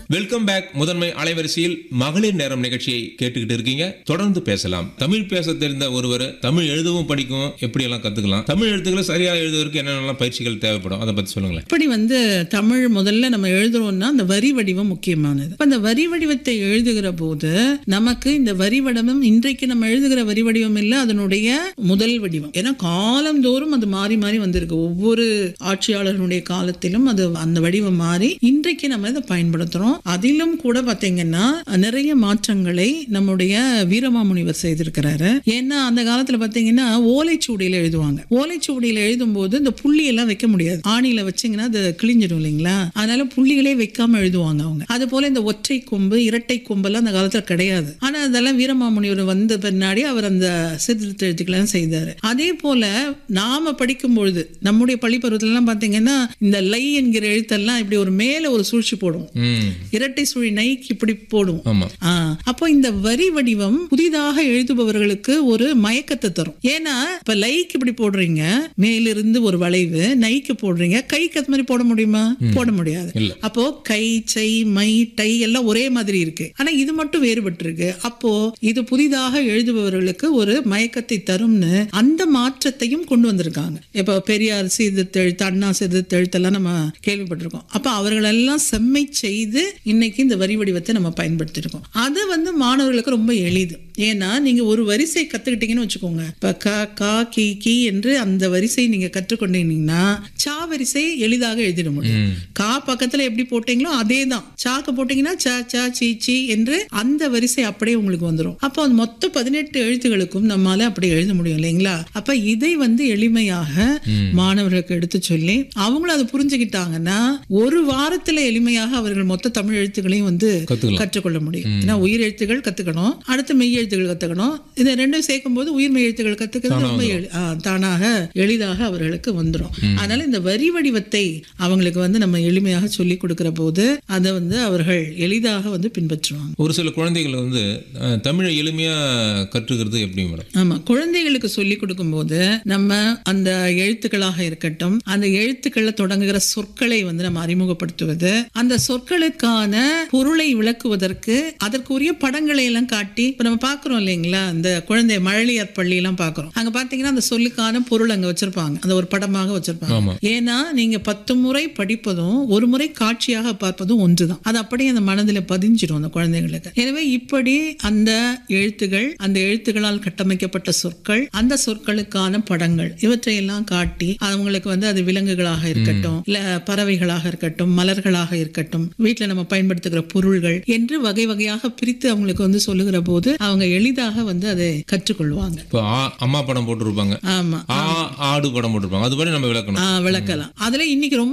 Welcome back முதன்மை அலைவரிசையில் மகளிர் நேரம் நிகழ்ச்சியை கேட்டுக்கிட்டு இருக்கீங்க தொடர்ந்து பேசலாம் தமிழ் பேச தெரிந்த ஒருவர் தமிழ் எழுதவும் படிக்கவும் எப்படி எல்லாம் கத்துக்கலாம் தமிழ் எழுத்துக்களை சரியா எழுதுவதற்கு என்னென்னலாம் பயிற்சிகள் தேவைப்படும் அதை பத்தி சொல்லுங்களேன் இப்படி வந்து தமிழ் முதல்ல நம்ம எழுதுறோம்னா அந்த வரி வடிவம் முக்கியமானது அப்ப அந்த வரி வடிவத்தை எழுதுகிற போது நமக்கு இந்த வரி வடிவம் இன்றைக்கு நம்ம எழுதுகிற வரி வடிவம் இல்லை அதனுடைய முதல் வடிவம் ஏன்னா காலந்தோறும் அது மாறி மாறி வந்திருக்கு ஒவ்வொரு ஆட்சியாளர்களுடைய காலத்திலும் அது அந்த வடிவம் மாறி இன்றைக்கு நம்ம இதை பயன்படுத்துறோம் அதிலும் கூட பாத்தீங்கன்னா நிறைய மாற்றங்களை நம்முடைய வீரமாமுனிவர் செய்திருக்கிறாரு ஏன்னா அந்த காலத்துல பாத்தீங்கன்னா ஓலைச்சுவடியில எழுதுவாங்க ஓலைச்சுவடியில எழுதும் போது இந்த புள்ளி எல்லாம் வைக்க முடியாது ஆணியில வச்சீங்கன்னா அது கிழிஞ்சிடும் இல்லைங்களா அதனால புள்ளிகளே வைக்காம எழுதுவாங்க அவங்க அது போல இந்த ஒற்றை கொம்பு இரட்டை கொம்பெல்லாம் அந்த காலத்துல கிடையாது ஆனா அதெல்லாம் வீரமாமுனிவர் வந்த பின்னாடி அவர் அந்த சீர்திருத்த எழுத்துக்களை செய்தாரு அதே போல நாம படிக்கும் பொழுது நம்முடைய பள்ளிப்பருவத்துல எல்லாம் பாத்தீங்கன்னா இந்த லை என்கிற எழுத்தெல்லாம் இப்படி ஒரு மேல ஒரு சூழ்ச்சி போடுவோம் ம் இரட்டை சுழி நைக்கு இப்படி போடுவோம் ஆமா ஆ, அப்போ இந்த வரி வடிவம் புதிதாக எழுதுபவர்களுக்கு ஒரு மயக்கத்தை தரும் ஏன்னா இப்ப லைக் இப்படி போடுறீங்க மேலிருந்து ஒரு வளைவு நைக்கு போடுறீங்க கைக்கு அது மாதிரி போட முடியுமா போட முடியாது இல்ல. அப்போ கை சை மை டை எல்லாம் ஒரே மாதிரி இருக்கு ஆனா இது மட்டும் வேறுபட்டு இருக்கு அப்போ இது புதிதாக எழுதுபவர்களுக்கு ஒரு மயக்கத்தை தரும்னு அந்த மாற்றத்தையும் கொண்டு வந்திருக்காங்க இப்போ பெரியார் சீர்திருத்தெழுத்து அண்ணா சீர்திருத்தெழுத்தெல்லாம் நம்ம கேள்விப்பட்டிருக்கோம் அப்ப அவர்களெல்லாம் செம்மை செய்து இன்னைக்கு இந்த வரி வடிவத்தை நம்ம பயன்படுத்தியிருக்கோம் அது வந்து மாணவர்களுக்கு ரொம்ப எளிது ஏன்னா நீங்க ஒரு வரிசை கத்துக்கிட்டீங்கன்னு வச்சுக்கோங்க இப்ப க கா கி கி என்று அந்த வரிசை நீங்க கற்றுக்கொண்டீங்கன்னா சா வரிசை எளிதாக எழுதிட முடியும் ம் கா பக்கத்துல எப்படி போட்டீங்களோ அதே தான் சாக்கு போட்டீங்கன்னா ச ச சி சி என்று அந்த வரிசை அப்படியே உங்களுக்கு வந்துடும் அப்போ அந்த மொத்த பதினெட்டு எழுத்துகளுக்கும் நம்மால அப்படி எழுத முடியும் இல்லைங்களா அப்ப இதை வந்து எளிமையாக மாணவர்களுக்கு எடுத்து சொல்லி அவங்களும் அதை புரிஞ்சுக்கிட்டாங்கன்னா ஒரு வாரத்துல எளிமையாக அவர்கள் மொத்த தமிழ் எழுத்துக்களையும் வந்து கத்துக்கலாம் கற்றுக்கொள்ள முடியும் ஏன்னா உயிர் எழுத்துகள் கத்துக்கணும் அடுத்து மெய் எழுத்துகள் கத்துக்கணும் இதை ரெண்டும் சேர்க்கும் போது உயிர் மெய் எழுத்துக்கள் கத்துக்கிறது ரொம்ப எளி- ஆ, தானாக எளிதாக அவர்களுக்கு வந்துடும் அதனால இந்த வரி வடிவத்தை அவங்களுக்கு வந்து நம்ம எளிமையாக சொல்லி கொடுக்கிற போது அதை வந்து அவர்கள் எளிதாக வந்து பின்பற்றுவாங்க ஒரு சில குழந்தைகள் வந்து அஹ், தமிழை எளிமையா கற்றுக்கிறது எப்படி மேடம் ஆமா குழந்தைகளுக்கு சொல்லி கொடுக்கும்போது நம்ம அந்த எழுத்துக்களாக இருக்கட்டும் அந்த எழுத்துக்களை தொடங்குகிற சொற்களை வந்து நம்ம அறிமுகப்படுத்துவது அந்த சொற்களுக்கான பொருளை விளக்குவதற்கு அதற்குரிய படங்களை எல்லாம் காட்டி இப்ப நம்ம பாக்குறோம் இல்லைங்களா அந்த குழந்தை மழலையார் பள்ளி எல்லாம் பாக்குறோம் அங்க பாத்தீங்கன்னா அந்த சொல்லுக்கான பொருள் அங்க வச்சிருப்பாங்க அந்த ஒரு படமாக வச்சிருப்பாங்க ஆமா ஏன்னா நீங்க பத்து முறை படிப்பதும் ஒரு முறை காட்சியாக பார்ப்பதும் ஒன்றுதான் அது அப்படியே அந்த மனதில் பதிஞ்சிடும் அந்த குழந்தைகளுக்கு எனவே இப்படி அந்த எழுத்துகள் அந்த எழுத்துக்களால் கட்டமைக்கப்பட்ட சொற்கள் அந்த சொற்களுக்கான படங்கள் இவற்றையெல்லாம் காட்டி அவங்களுக்கு வந்து அது விலங்குகளாக இருக்கட்டும் இல்ல பறவைகளாக இருக்கட்டும் மலர்களாக இருக்கட்டும் வீட்டுல நம்ம பயன்படுத்துகிற பொருள்கள் என்று வகை வகையாக பிரித்து அவங்களுக்கு வந்து சொல்லுகிற போது அவங்க எளிதாக வந்து அதை கற்றுக்கொள்வாங்க இப்போ ஆ- அம்மா படம் போட்டிருப்பாங்க ஆமா ஆ ஆடு படம் போட்டிருப்பாங்க அது மாதிரி நம்ம விளக்கணும் ஆ, விளக்கலாம் அதுல இன்னைக்கு ரொம்ப